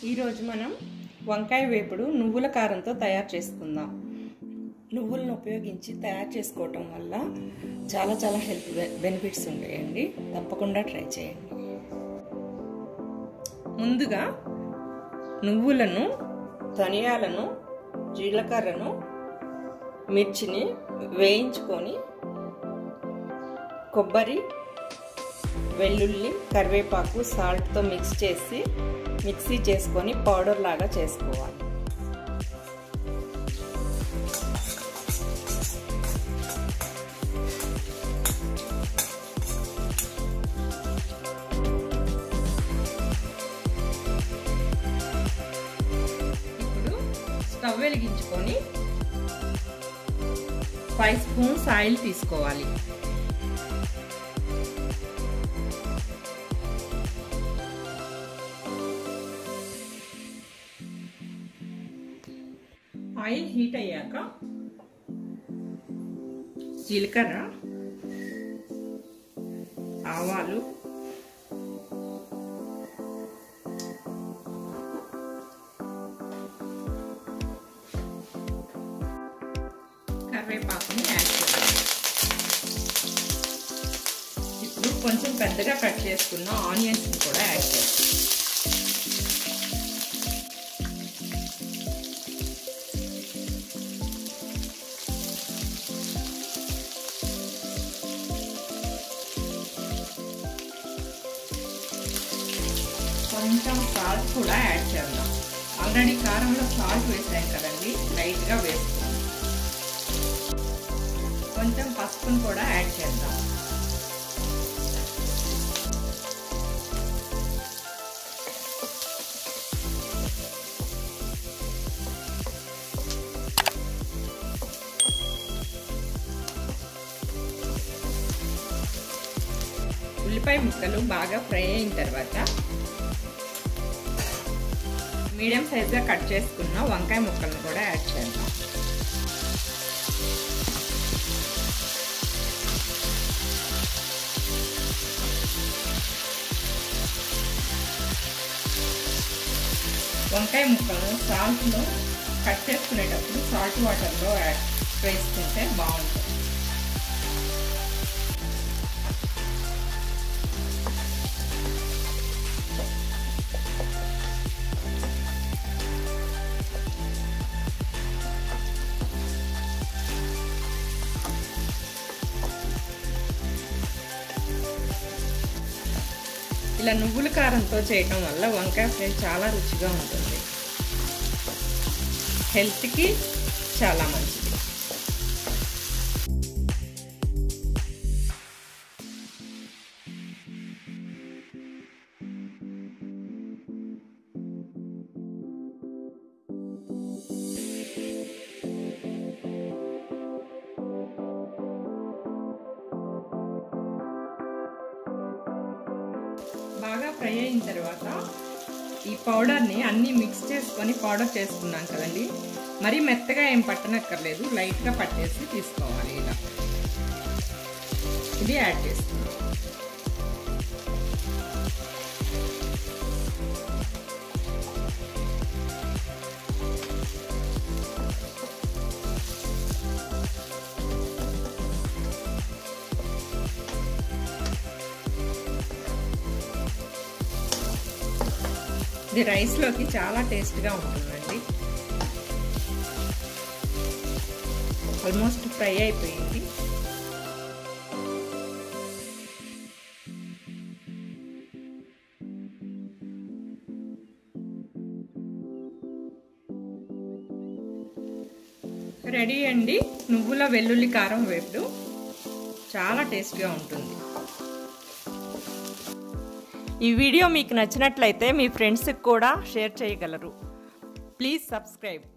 ఈరోజు మనం వంకాయ వేపుడు నువ్వుల కారంతో తయారు చేసుకుందాం నువ్వులను ఉపయోగించి తయారు చేసుకోవటం వల్ల చాలా చాలా హెల్త్ బెనిఫిట్స్ ఉంటాయండి తప్పకుండా ట్రై చేయండి ముందుగా నువ్వులను ధనియాలను జీలకర్రను మిర్చిని వేయించుకొని కొబ్బరి వెల్లుల్లి కరివేపాకు సాల్ట్తో మిక్స్ చేసి మిక్సీ చేసుకొని పౌడర్ లాగా చేసుకోవాలి ఇప్పుడు స్టవ్ వెలిగించుకొని ఫైవ్ స్పూన్స్ ఆయిల్ తీసుకోవాలి ఆయిల్ హీట్ అయ్యాక జీలకర్ర ఆవాలు కరివేపాకుని యాడ్ చేయాలి ఇప్పుడు కొంచెం పెద్దగా కట్ చేసుకున్న ఆనియన్స్ కూడా యాడ్ చేయాలి కొంచెం సాల్ట్ కూడా యాడ్ చేద్దాం ఆల్రెడీ కారంలో సాల్ట్ వేసాం కదండి లైట్గా వేసుకోండి కొంచెం పసుపును కూడా యాడ్ చేద్దాం ఉల్లిపాయ ముక్కలు బాగా ఫ్రై అయిన తర్వాత మీడియం సైజ్గా కట్ చేసుకున్న వంకాయ ముక్కలను కూడా యాడ్ చేద్దాం వంకాయ ముక్కలను సాల్ట్లో కట్ చేసుకునేటప్పుడు సాల్ట్ వాటర్లో యాడ్ వేసుకుంటే బాగుంటుంది ఇలా నువ్వుల కారంతో చేయటం వల్ల వంకాయ ఫ్రై చాలా రుచిగా ఉంటుంది హెల్త్కి చాలా మంచిది బాగా ఫ్రై అయిన తర్వాత ఈ పౌడర్ని అన్నీ మిక్స్ చేసుకొని పౌడర్ చేసుకున్నాం కదండి మరీ మెత్తగా ఏం పట్టనక్కర్లేదు లైట్గా పట్టేసి తీసుకోవాలి ఇలా ఇది యాడ్ చేసుకున్నాం ఇది రైస్లోకి చాలా టేస్ట్గా ఉంటుందండి ఆల్మోస్ట్ ఫ్రై అయిపోయింది రెడీ అండి నువ్వుల వెల్లుల్లి కారం వేపుడు చాలా టేస్ట్గా ఉంటుంది ఈ వీడియో మీకు నచ్చినట్లయితే మీ ఫ్రెండ్స్కి కూడా షేర్ చేయగలరు ప్లీజ్ సబ్స్క్రైబ్